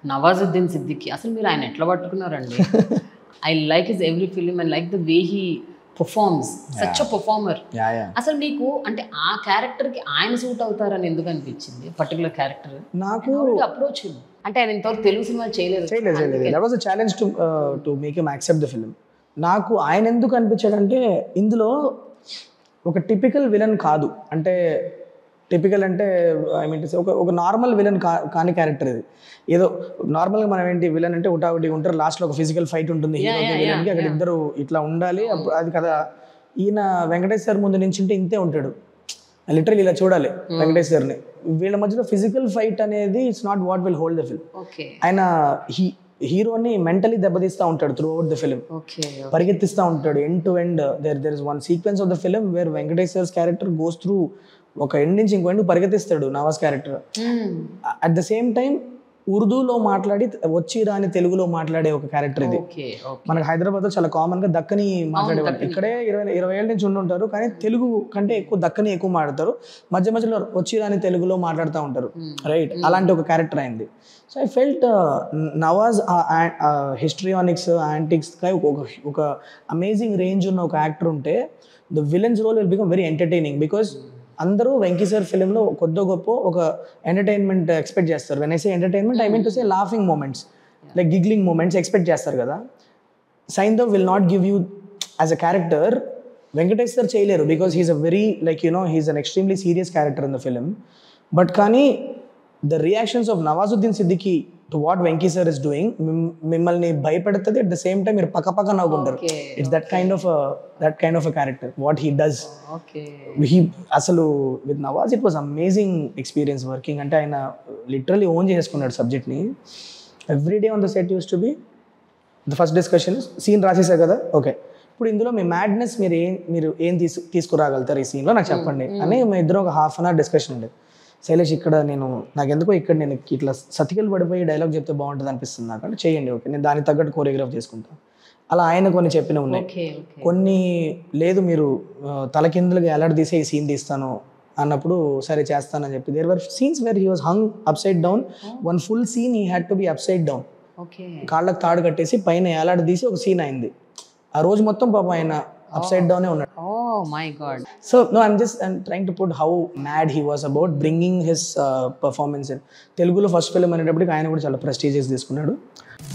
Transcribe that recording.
నవాజుద్దీన్ సిద్దికి అసలు మీరు ఆయన ఎట్లా పట్టుకున్నారండి I like is every film and like the way he performs such a performer yeah yeah అసలు మీకు అంటే ఆ క్యారెక్టర్ కి ఆయన సూట్ అవుతారని ఎందుకు అనిపించింది పర్టికులర్ క్యారెక్టర్ నాకు అప్రోచ్ అంటే ఆయన ఇంతవరకు తెలుగు సినిమా చేయలేదు చేయలేదు చేయలేదు that was a challenge to to make em accept the film నాకు ఆయన ఎందుకు అనిపించాడంటే ఇందులో ఒక టిపికల్ విలన్ కాదు అంటే టిపికల్ అంటే ఐ మీన్ ఒక ఒక నార్మల్ విలన్ కా కాని క్యారెక్టర్ ఇది ఏదో నార్మల్గా మనం ఏంటి విలన్ అంటే ఉటావుటి ఉంటారు లాస్ట్లో ఒక ఫిజికల్ ఫైట్ ఉంటుంది Yeah, హీరోకి yeah, విలన్కి అక్కడ yeah. ఇద్దరు ఇట్లా ఉండాలి అప్పుడు అది కదా ఈయన వెంకటేష్ సార్ ముందు నుంచి ఉంటే ఇంతే ఉంటాడు లిటరల్ ఇలా చూడాలి వెంకటేష్ సార్ని వీళ్ళ మధ్యలో ఫిజికల్ ఫైట్ అనేది it's not what will hold the film okay ఆయన హీ హీరోని మెంటలీ దెబ్బతీస్తూ ఉంటాడు throughout the film okay పరిగెత్తిస్తూ ఉంటాడు end to end there there is one sequence of the film where Venkatesh's character goes through ఒక end నుంచి ఇంకో end పరిగెత్తిస్తాడు Nawaz character at the same time ఉర్దూలో మాట్లాడి వచ్చి రాని తెలుగులో మాట్లాడే ఒక క్యారెక్టర్ ఇది ఓకే ఓకే మనకి హైదరాబాద్లో చాలా కామన్ గా దక్కని మాట్లాడేవాళ్ళు దక్కని. ఇక్కడే ఇరవై ఇరవై ఏళ్ళ నుంచి ఉండి ఉంటారు కానీ తెలుగు కంటే ఎక్కువ దక్కని ఎక్కువ మాట్లాడతారు మధ్య మధ్యలో వచ్చి రాని తెలుగులో మాట్లాడుతూ ఉంటారు రైట్ అలాంటి ఒక క్యారెక్టర్ అయింది so I felt Nawaz histrionics antics ఒక ఒక అమేజింగ్ రేంజ్ ఉన్న ఒక యాక్టర్ ఉంటే the villain's role will become very entertaining because అందరూ వెంకీ సార్ ఫిలింలో కొద్ది గొప్ప ఒక ఎంటర్టైన్మెంట్ ఎక్స్పెక్ట్ చేస్తారు వెన్ ఐసే entertainment I mean to say laughing moments like giggling moments expect చేస్తారు కదా Saindhav will not give you as a character Venkatesh sir చేయలేరు because he's a very like you know he's an extremely serious character in the film but కానీ the reactions of Nawazuddin Siddiqui to what Venky sir is doing మిమ్మల్ని భయపెడుతుంది at the same time మీరు పక్క పక్క నవ్వుకుంటారు Okay, it's that kind of that kind of a character what he does okay he అసలు with Nawaz it was amazing experience working అంటే ఆయన literally own చేసుకున్నాడు సబ్జెక్ట్ని every day on the set used to be the first discussion scene రాసేసారు కదా okay ఇప్పుడు ఇందులో మీ madness మీరు ఏం మీరు ఏం తీసు తీసుకురాగలుగుతారు ఈ సీన్లో నాకు చెప్పండి అని మా ఇద్దరం ఒక హాఫ్ అన్ అవర్ డిస్కషన్ ఉండేది శైలేష్ ఇక్కడ నేను నాకు ఎందుకో ఇక్కడ నేను ఇట్లా సతికిలు పడిపోయి డైలాగ్ చెప్తే బాగుంటుంది అనిపిస్తుంది నాకు అంటే చేయండి ఓకే నేను దానికి తగ్గట్టు కోరియోగ్రాఫ్ చేసుకుంటాను అలా ఆయన కొన్ని చెప్పిన ఉన్నాయి ఓకే ఓకే కొన్ని లేదు మీరు ఆ, తలకిందులుగా ఎలాడదీసే ఈ సీన్ తీస్తాను అన్నప్పుడు సరే చేస్తానని చెప్పి there were scenes where he was hung upside down one full scene he had to be upside down okay కాళ్ళకు తాడు కట్టేసి పైన ఏలాడదీసి ఒక సీన్ అయింది ఆ రోజు మొత్తం పాపం ఆయన అప్సైడ్ డౌనే ఉన్నాడు oh my god so no I'm just I'm trying to put how mad he was about bringing his performance తెలుగులో ఫస్ట్ ఫిల్మ్ అనేటప్పటికి ఆయన కూడా చాలా ప్రెస్టీజియస్ తీసుకున్నాడు